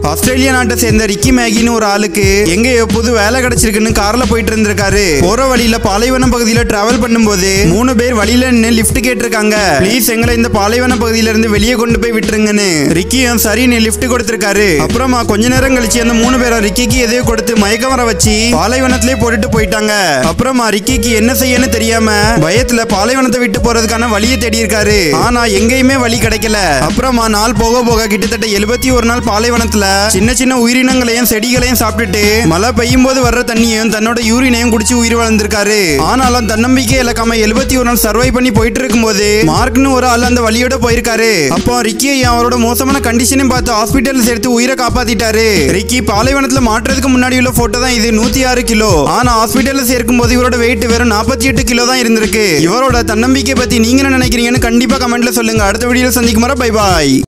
Australia நாட்டை சேர்ந்த Ricky மேகின்னு ஒரு ஆளுக்கு எங்கேயோ புது வேலை கிடைச்சிருக்குன்னு கார்ல போயிட்டு இருந்திருக்காரு போற வழியில பாலைவனம் பகுதியில டிராவல் பண்ணும்போது மூணு பேர் வழியில நின்று லிஃப்ட் கேட்டிருக்காங்க ப்ளீஸ் எங்களை இந்த பாலைவன பகுதியில இருந்து வெளியே கொண்டு போய் விட்டுருங்கன்னு ரிக்கியும் சரின்னு லிஃப்ட் கொடுத்திருக்காரு அப்புறமா கொஞ்ச நேரம் கழிச்சு அந்த மூணு பேரும் ரிக்கிக்கு எதையோ கொடுத்து மயக்கம் வர வச்சு பாலைவனத்திலே போட்டுட்டு போயிட்டாங்க அப்புறமா ரிக்கிக்கு என்ன செய்யன்னு தெரியாம பயத்துல பாலைவனத்தை விட்டு போறதுக்கான வழியை தேடி இருக்காரு ஆனா எங்கேயுமே வழி கிடைக்கல அப்புறமா நாள் போக போக கிட்டத்தட்ட எழுபத்தி ஒரு நாள் பாலைவனத்துல சின்ன சின்ன உயிரினங்களையும் செடிகளையும் சாப்பிட்டுட்டு மழை பெய்யும் போது வர்ற தண்ணியும் தன்னோட யூரினையும் குடிச்சு உயிர் வாழ்ந்திருக்காரு ஆனாலும் தன்னம்பிக்கை இழக்காம எழுபத்தி ஒரு நாள் சர்வை பண்ணி போயிட்டு இருக்கும்போது மார்க்னு ஒரு ஆள் அந்த வழியோட போயிருக்காரு அப்போ ரிக்கியை அவரோட மோசமான கண்டிஷனையும் பார்த்து ஹாஸ்பிட்டல் சேர்த்து உயிரை காப்பாத்திட்டாரு ரிக்கி பாலைவனத்துல மாற்றுறதுக்கு முன்னாடி உள்ள போட்டோ தான் இது நூத்தி ஆறு கிலோ ஆனா ஹாஸ்பிட்டல்ல சேர்க்கும் போது இவரோட வெயிட் வெறும் நாற்பத்தி எட்டு கிலோ தான் இருந்திருக்கு இவரோட தன்னம்பிக்கை பத்தி நீங்க என்ன நினைக்கிறீங்கன்னு கண்டிப்பா கமெண்ட்ல சொல்லுங்க அடுத்த வீடியோல சந்திக்கும் வர பை பாய்